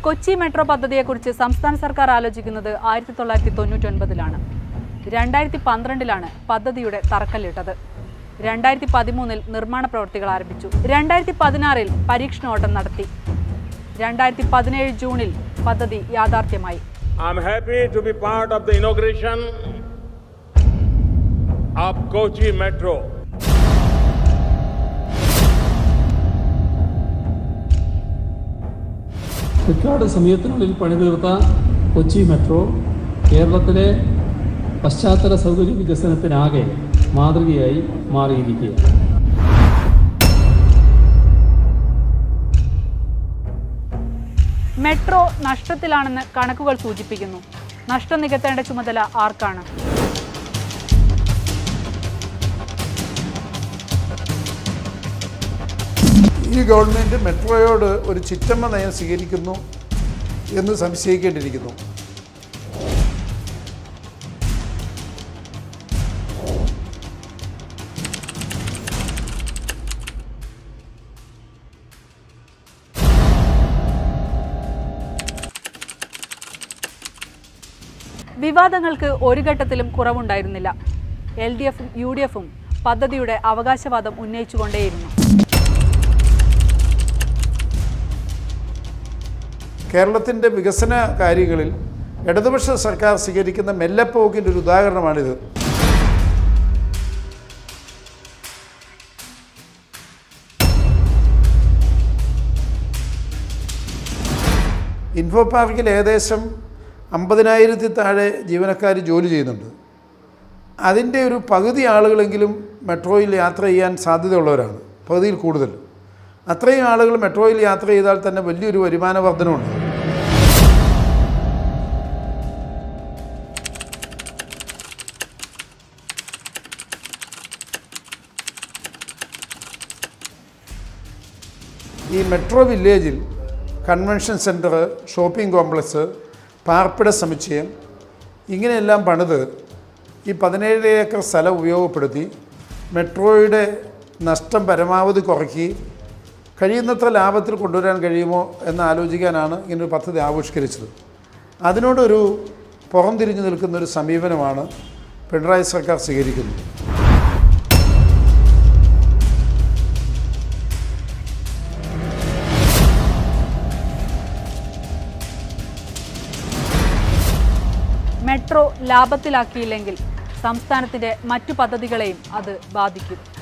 Kochi metro പദ്ധതിയെക്കുറിച്ച് സംസ്ഥാന സർക്കാർ ആലോചിക്കുന്നത് ആയിരത്തി തൊള്ളായിരത്തി തൊണ്ണൂറ്റൊൻപതിലാണ് രണ്ടായിരത്തി പന്ത്രണ്ടിലാണ് പദ്ധതിയുടെ തറക്കല്ലിട്ടത് രണ്ടായിരത്തി പതിമൂന്നിൽ നിർമ്മാണ പ്രവൃത്തികൾ ആരംഭിച്ചു രണ്ടായിരത്തി പതിനാറിൽ പരീക്ഷണോട്ടം നടത്തി രണ്ടായിരത്തി പതിനേഴ് ജൂണിൽ പദ്ധതി യാഥാർത്ഥ്യമായി I'm happy to be part of the inauguration of Kochi Metro. Record സമയത്തിനുള്ളിൽ പണിതീർത്ത കൊച്ചി മെട്രോ കേരളത്തിലെ പശ്ചാത്തല സൗകര്യ വികസനത്തിനാകെ മാതൃകയായി മാറിയിരിക്കുകയാണ് മെട്രോ നഷ്ടത്തിലാണെന്ന് കണക്കുകൾ സൂചിപ്പിക്കുന്നു നഷ്ടം നികത്തേണ്ട ചുമതല ആർക്കാണ് ഈ ഗവൺമെൻറ് മെട്രോയോട് ഒരു ചിറ്റമ്മ നയം സ്വീകരിക്കുന്നു എന്ന് സംശയിക്കേണ്ടിയിരിക്കുന്നു വിവാദങ്ങൾക്ക് ഒരു ഘട്ടത്തിലും കുറവുണ്ടായിരുന്നില്ല എൽ ഡി എഫും യു ഡി എഫും പദ്ധതിയുടെ അവകാശവാദം ഉന്നയിച്ചുകൊണ്ടേയിരുന്നു കേരളത്തിൻ്റെ വികസന കാര്യങ്ങളിൽ ഇടതുപക്ഷ സർക്കാർ സ്വീകരിക്കുന്ന മെല്ലപ്പോക്കിൻ്റെ ഒരു ഉദാഹരണമാണിത് ഇൻഫോ പാർക്കിൽ ഏകദേശം അമ്പതിനായിരത്തി താഴെ ജീവനക്കാർ ജോലി ചെയ്യുന്നുണ്ട് അതിൻ്റെ ഒരു പകുതി ആളുകളെങ്കിലും മെട്രോയിൽ യാത്ര ചെയ്യാൻ സാധ്യതയുള്ളവരാണ് പകുതിയിൽ കൂടുതൽ അത്രയും ആളുകൾ മെട്രോയിൽ യാത്ര ചെയ്താൽ തന്നെ വലിയൊരു വരുമാന വർധനമുണ്ട് ഈ മെട്രോ വില്ലേജിൽ കൺവെൻഷൻ സെൻറ്റർ ഷോപ്പിംഗ് കോംപ്ലക്സ് പാർപ്പിട സമുച്ചയം ഇങ്ങനെയെല്ലാം പണിത് ഈ പതിനേഴ് ഏക്കർ സ്ഥലം ഉപയോഗപ്പെടുത്തി മെട്രോയുടെ നഷ്ടം പരമാവധി കുറയ്ക്കുകയും കഴിയുന്നത്ര ലാഭത്തിൽ കൊണ്ടുവരാൻ കഴിയുമോ എന്ന് ആലോചിക്കാനാണ് ഇങ്ങനൊരു പദ്ധതി ആവിഷ്കരിച്ചത് അതിനോടൊരു പുറംതിരിഞ്ഞു നിൽക്കുന്ന ഒരു സമീപനമാണ് പിണറായി സർക്കാർ സ്വീകരിക്കുന്നത് മെട്രോ ലാഭത്തിലാക്കിയില്ലെങ്കിൽ സംസ്ഥാനത്തിന്റെ മറ്റു പദ്ധതികളെയും അത് ബാധിക്കും